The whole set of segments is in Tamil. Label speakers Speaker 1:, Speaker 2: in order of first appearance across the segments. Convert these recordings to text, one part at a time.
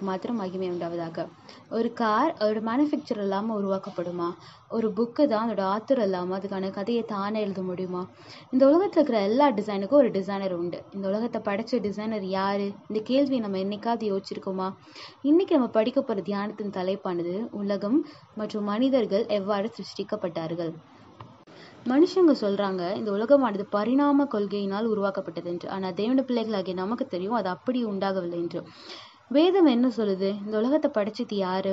Speaker 1: மாத்திரம் மகிமை உண்டாவதாக ஒரு கார் ஒரு மேனுஃபேக்சர் இல்லாமல் உருவாக்கப்படுமா ஒரு புக்கு தான் அதோட ஆத்தர் இல்லாமல் அதுக்கான கதையை தானே எழுத முடியுமா இந்த உலகத்தில் இருக்கிற எல்லா டிசைனுக்கும் ஒரு டிசைனர் உண்டு இந்த உலகத்தை படைச்ச டிசைனர் யாரு இந்த கேள்வியை நம்ம என்னைக்காவது யோசிச்சிருக்கோமா இன்னைக்கு நம்ம படிக்க போகிற தியானத்தின் தலைப்பானது உலகம் மற்றும் மனிதர்கள் எவ்வாறு சிருஷ்டிக்கப்பட்டார்கள் மனுஷங்க சொல்றாங்க இந்த உலகமானது பரிணாம கொள்கையினால் உருவாக்கப்பட்டது என்று ஆனா தேவன பிள்ளைகளாகிய நமக்கு தெரியும் அது அப்படி உண்டாகவில்லை என்று வேதம் என்ன சொல்லுது இந்த உலகத்தை படைச்சது யாரு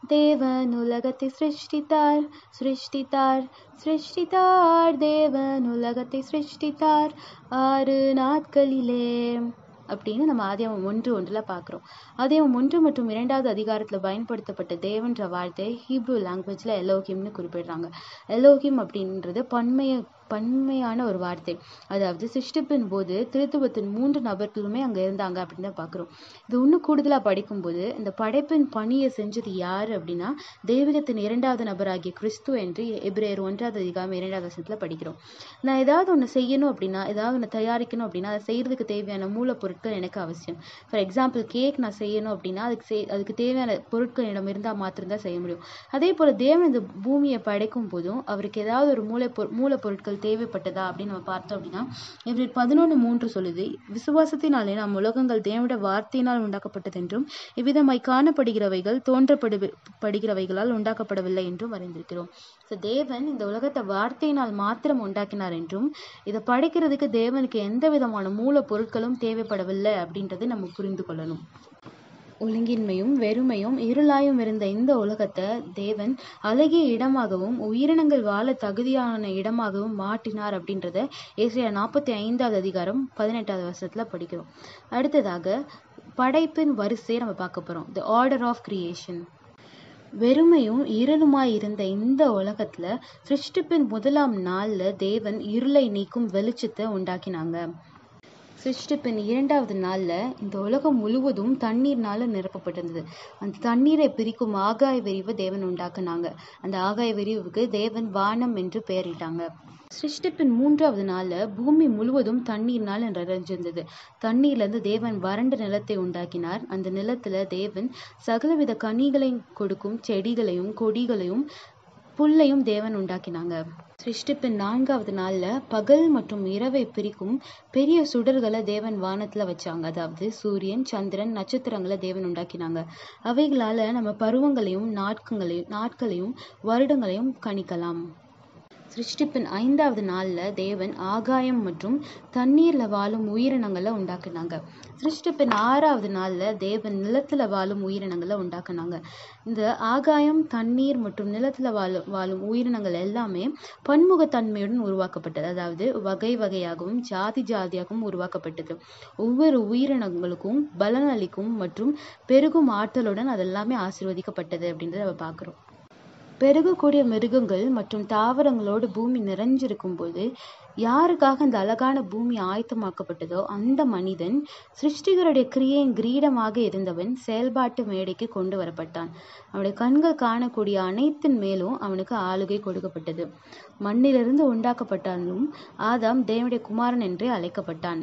Speaker 1: தேவன் உலகத்தை சிருஷ்டித்தார் சிருஷ்டித்தார் சிருஷ்டித்தார் தேவன் உலகத்தை சிருஷ்டித்தார் ஆறு நாட்களிலே அப்படின்னு நம்ம ஆதியாமம் ஒன்று ஒன்றில் பார்க்குறோம் ஆதியாமம் ஒன்று மற்றும் இரண்டாவது அதிகாரத்தில் பயன்படுத்தப்பட்ட தேவன்ற வார்த்தை ஹீப்ரூ லாங்குவேஜில் எலோகிம்னு குறிப்பிடுறாங்க எலோகிம் அப்படின்றது பன்மைய பன்மையான ஒரு வார்த்தை அதாவது சிருஷ்டிப்பின் போது திருத்துவத்தின் மூன்று நபர்களுமே அங்கே இருந்தாங்க அப்படின்னு தான் பார்க்குறோம் இது இன்னும் கூடுதலாக படிக்கும்போது இந்த படைப்பின் பணியை செஞ்சது யார் அப்படின்னா தெய்வீகத்தின் இரண்டாவது நபராகிய கிறிஸ்து என்று எபிரேயர் ஒன்றாவது அதிகாரம் இரண்டாவது வசனத்தில் படிக்கிறோம் நான் ஏதாவது ஒன்று செய்யணும் அப்படின்னா ஏதாவது ஒன்று தயாரிக்கணும் அப்படின்னா அதை செய்யறதுக்கு தேவையான மூலப்பொருட்கள் எனக்கு அவசியம் ஃபார் எக்ஸாம்பிள் கேக் நான் செய்யணும் அப்படின்னா அதுக்கு செய் அதுக்கு தேவையான பொருட்கள் இடம் இருந்தால் மாத்திரம்தான் செய்ய முடியும் அதே போல் தேவன் இந்த பூமியை படைக்கும் போதும் அவருக்கு ஏதாவது ஒரு மூல மூலப்பொருட்கள் தேவைப்பட்டதா அப்படின்னு நம்ம பார்த்தோம் அப்படின்னா இவர் பதினொன்று மூன்று சொல்லுது விசுவாசத்தினாலே நாம் உலகங்கள் தேவனுடைய வார்த்தையினால் உண்டாக்கப்பட்டது என்றும் இவ்விதமாய் காணப்படுகிறவைகள் தோன்றப்படு படுகிறவைகளால் உண்டாக்கப்படவில்லை என்றும் அறிந்திருக்கிறோம் ஸோ தேவன் இந்த உலகத்தை வார்த்தையினால் மாத்திரம் உண்டாக்கினார் என்றும் இதை படைக்கிறதுக்கு தேவனுக்கு எந்த விதமான மூலப்பொருட்களும் தேவைப்படவில்லை அப்படின்றத நம்ம புரிந்து கொள்ளணும் ஒழுங்கின்மையும் வெறுமையும் இருளாயும் இருந்த இந்த உலகத்தை தேவன் அழகிய இடமாகவும் உயிரினங்கள் வாழ தகுதியான இடமாகவும் மாற்றினார் அப்படின்றத ஏசியா நாற்பத்தி ஐந்தாவது அதிகாரம் பதினெட்டாவது வருஷத்துல படிக்கிறோம் அடுத்ததாக படைப்பின் வரிசையை நம்ம பார்க்க போறோம் த ஆர்டர் ஆஃப் கிரியேஷன் வெறுமையும் இருளுமாய் இருந்த இந்த உலகத்துல சிருஷ்டிப்பின் முதலாம் நாள்ல தேவன் இருளை நீக்கும் வெளிச்சத்தை உண்டாக்கினாங்க சிருஷ்டிப்பின் இரண்டாவது நாள்ல இந்த உலகம் முழுவதும் தண்ணீர்னால நிரப்பப்பட்டிருந்தது அந்த தண்ணீரை பிரிக்கும் ஆகாய விரிவை தேவன் உண்டாக்குனாங்க அந்த ஆகாய விரிவுக்கு தேவன் வானம் என்று பெயரிட்டாங்க சிருஷ்டிப்பின் மூன்றாவது நாள்ல பூமி முழுவதும் தண்ணீர்னால் நிறைஞ்சிருந்தது தண்ணீர்ல இருந்து தேவன் வறண்ட நிலத்தை உண்டாக்கினார் அந்த நிலத்துல தேவன் சகலவித கனிகளையும் கொடுக்கும் செடிகளையும் கொடிகளையும் புல்லையும் தேவன் உண்டாக்கினாங்க சிருஷ்டிப்பின் நான்காவது நாள்ல பகல் மற்றும் இரவை பிரிக்கும் பெரிய சுடர்களை தேவன் வானத்துல வச்சாங்க அதாவது சூரியன் சந்திரன் நட்சத்திரங்களை தேவன் உண்டாக்கினாங்க அவைகளால நம்ம பருவங்களையும் நாட்கங்களையும் நாட்களையும் வருடங்களையும் கணிக்கலாம் சிருஷ்டிப்பின் ஐந்தாவது நாள்ல தேவன் ஆகாயம் மற்றும் தண்ணீர்ல வாழும் உயிரினங்களை உண்டாக்குனாங்க சிருஷ்டிப்பின் ஆறாவது நாள்ல தேவன் நிலத்துல வாழும் உயிரினங்களை உண்டாக்குனாங்க இந்த ஆகாயம் தண்ணீர் மற்றும் நிலத்துல வாழும் வாழும் உயிரினங்கள் எல்லாமே பன்முகத்தன்மையுடன் உருவாக்கப்பட்டது அதாவது வகை வகையாகவும் ஜாதி ஜாதியாகவும் உருவாக்கப்பட்டது ஒவ்வொரு உயிரினங்களுக்கும் பலனளிக்கும் மற்றும் பெருகும் ஆற்றலுடன் அதெல்லாமே ஆசீர்வதிக்கப்பட்டது அப்படின்றத நம்ம பார்க்கிறோம் பெருகக்கூடிய மிருகங்கள் மற்றும் தாவரங்களோடு பூமி நிறைஞ்சிருக்கும் போது யாருக்காக இந்த அழகான பூமி ஆயத்தமாக்கப்பட்டதோ அந்த மனிதன் சிருஷ்டிகருடைய கிரியையின் கிரீடமாக இருந்தவன் செயல்பாட்டு மேடைக்கு கொண்டு வரப்பட்டான் அவனுடைய கண்கள் காணக்கூடிய அனைத்தின் மேலும் அவனுக்கு ஆளுகை கொடுக்கப்பட்டது மண்ணிலிருந்து உண்டாக்கப்பட்டாலும் ஆதாம் தேவனுடைய குமாரன் என்றே அழைக்கப்பட்டான்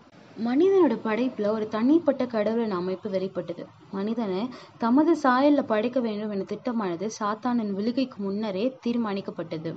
Speaker 1: மனிதனோட படைப்புல ஒரு தனிப்பட்ட கடவுளின் அமைப்பு வெளிப்பட்டது மனிதனை தமது சாயல்ல படைக்க வேண்டும் என திட்டமானது சாத்தானின் விழுகைக்கு முன்னரே தீர்மானிக்கப்பட்டது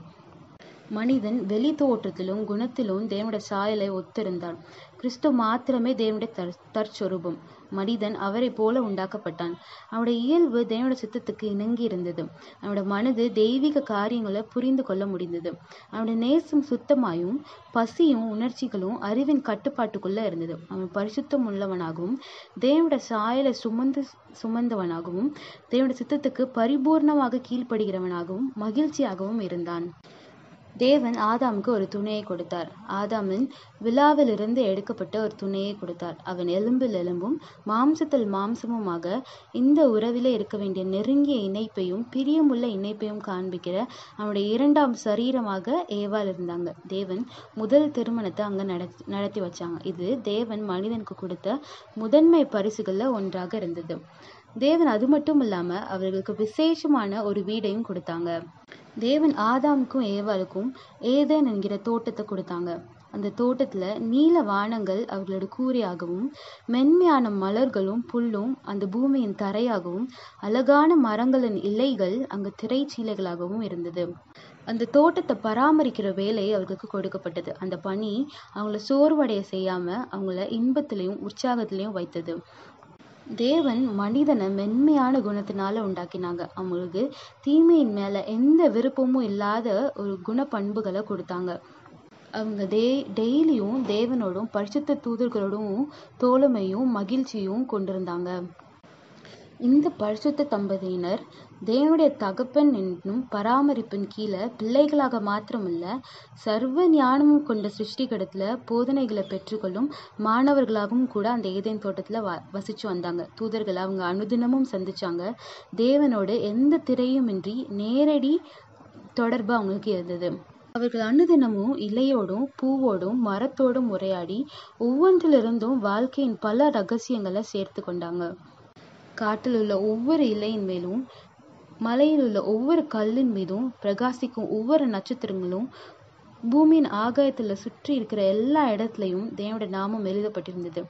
Speaker 1: மனிதன் வெளி தோற்றத்திலும் குணத்திலும் தேவனுடைய சாயலை ஒத்திருந்தான் கிறிஸ்து மாத்திரமே தேவனுடைய தற் தற்சொரூபம் மனிதன் அவரை போல உண்டாக்கப்பட்டான் அவனுடைய இயல்பு தேவனுடைய சித்தத்துக்கு இணங்கி இருந்தது அவனுடைய மனது தெய்வீக காரியங்களை புரிந்து கொள்ள முடிந்தது அவனுடைய நேசம் சுத்தமாயும் பசியும் உணர்ச்சிகளும் அறிவின் கட்டுப்பாட்டுக்குள்ள இருந்தது அவன் பரிசுத்தம் உள்ளவனாகவும் தேவனுடைய சாயலை சுமந்து சுமந்தவனாகவும் தேவனுடைய சித்தத்துக்கு பரிபூர்ணமாக கீழ்ப்படுகிறவனாகவும் மகிழ்ச்சியாகவும் இருந்தான் தேவன் ஆதாமுக்கு ஒரு துணையை கொடுத்தார் ஆதாமின் விழாவிலிருந்து எடுக்கப்பட்ட ஒரு துணையை கொடுத்தார் அவன் எலும்பில் எலும்பும் மாம்சத்தில் மாம்சமுமாக இந்த உறவிலே இருக்க வேண்டிய நெருங்கிய இணைப்பையும் பிரியமுள்ள இணைப்பையும் காண்பிக்கிற அவனுடைய இரண்டாம் சரீரமாக ஏவாள் இருந்தாங்க தேவன் முதல் திருமணத்தை அங்க நடத்தி நடத்தி வச்சாங்க இது தேவன் மனிதனுக்கு கொடுத்த முதன்மை பரிசுகள்ல ஒன்றாக இருந்தது தேவன் அது மட்டும் இல்லாம அவர்களுக்கு விசேஷமான ஒரு வீடையும் கொடுத்தாங்க தேவன் ஆதாமுக்கும் ஏவாளுக்கும் ஏதேன் என்கிற தோட்டத்தை கொடுத்தாங்க அந்த தோட்டத்துல நீல வானங்கள் அவர்களோட கூரையாகவும் மென்மையான மலர்களும் புல்லும் அந்த பூமியின் தரையாகவும் அழகான மரங்களின் இலைகள் அங்கு திரைச்சீலைகளாகவும் இருந்தது அந்த தோட்டத்தை பராமரிக்கிற வேலை அவர்களுக்கு கொடுக்கப்பட்டது அந்த பணி அவங்கள சோர்வடைய செய்யாம அவங்கள இன்பத்திலையும் உற்சாகத்திலையும் வைத்தது தேவன் மனிதனை மென்மையான குணத்தினால உண்டாக்கினாங்க அவங்களுக்கு தீமையின் மேல எந்த விருப்பமும் இல்லாத ஒரு குணப்பண்புகளை கொடுத்தாங்க அவங்க டே டெய்லியும் தேவனோடும் பரிசுத்த தூதர்களோடும் தோழமையும் மகிழ்ச்சியும் கொண்டிருந்தாங்க இந்த பரிசுத்த தம்பதியினர் தேவனுடைய தகப்பன் என்னும் பராமரிப்பின் கீழே பிள்ளைகளாக மாத்திரமல்ல சர்வ ஞானமும் கொண்ட சிருஷ்டிகடத்துல போதனைகளை பெற்றுக்கொள்ளும் மாணவர்களாகவும் கூட அந்த ஏதேன் தோட்டத்துல வ வசிச்சு வந்தாங்க தூதர்களை அவங்க அனுதினமும் சந்திச்சாங்க தேவனோடு எந்த திரையுமின்றி நேரடி தொடர்பு அவங்களுக்கு இருந்தது அவர்கள் அனுதினமும் இலையோடும் பூவோடும் மரத்தோடும் உரையாடி ஒவ்வொன்றிலிருந்தும் வாழ்க்கையின் பல ரகசியங்களை சேர்த்து கொண்டாங்க காட்டில் உள்ள ஒவ்வொரு இலையின் மேலும் மலையில் உள்ள ஒவ்வொரு கல்லின் மீதும் பிரகாசிக்கும் ஒவ்வொரு நட்சத்திரங்களும் பூமியின் ஆகாயத்துல சுற்றி இருக்கிற எல்லா இடத்துலையும் தேவனுடைய நாமம் எழுதப்பட்டிருந்தது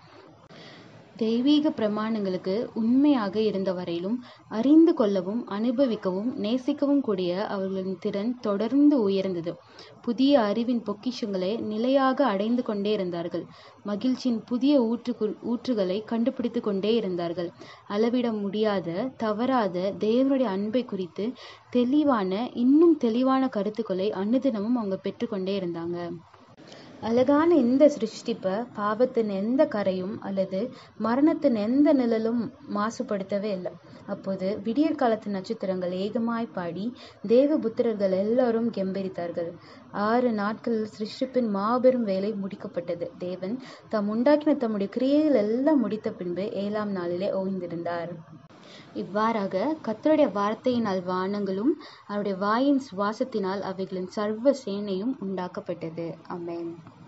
Speaker 1: தெய்வீக பிரமாணங்களுக்கு உண்மையாக இருந்த வரையிலும் அறிந்து கொள்ளவும் அனுபவிக்கவும் நேசிக்கவும் கூடிய அவர்களின் திறன் தொடர்ந்து உயர்ந்தது புதிய அறிவின் பொக்கிஷங்களை நிலையாக அடைந்து கொண்டே இருந்தார்கள் மகிழ்ச்சியின் புதிய ஊற்று ஊற்றுகளை கண்டுபிடித்து கொண்டே இருந்தார்கள் அளவிட முடியாத தவறாத தேவனுடைய அன்பை குறித்து தெளிவான இன்னும் தெளிவான கருத்துக்களை அனுதினமும் அவங்க பெற்றுக்கொண்டே இருந்தாங்க அழகான இந்த சிருஷ்டிப்பை பாவத்தின் எந்த கரையும் அல்லது மரணத்தின் எந்த நிழலும் மாசுபடுத்தவே இல்லை அப்போது விடியற் காலத்து நட்சத்திரங்கள் ஏகமாய் பாடி தேவ புத்திரர்கள் எல்லாரும் கெம்பரித்தார்கள் ஆறு நாட்களில் சிருஷ்டிப்பின் மாபெரும் வேலை முடிக்கப்பட்டது தேவன் தாம் உண்டாக்கின தம்முடைய கிரியைகள் எல்லாம் முடித்த பின்பு ஏழாம் நாளிலே ஓய்ந்திருந்தார் இவ்வாறாக கத்தருடைய வார்த்தையினால் வானங்களும் அவருடைய வாயின் சுவாசத்தினால் அவைகளின் சர்வ சேனையும் உண்டாக்கப்பட்டது அமேன்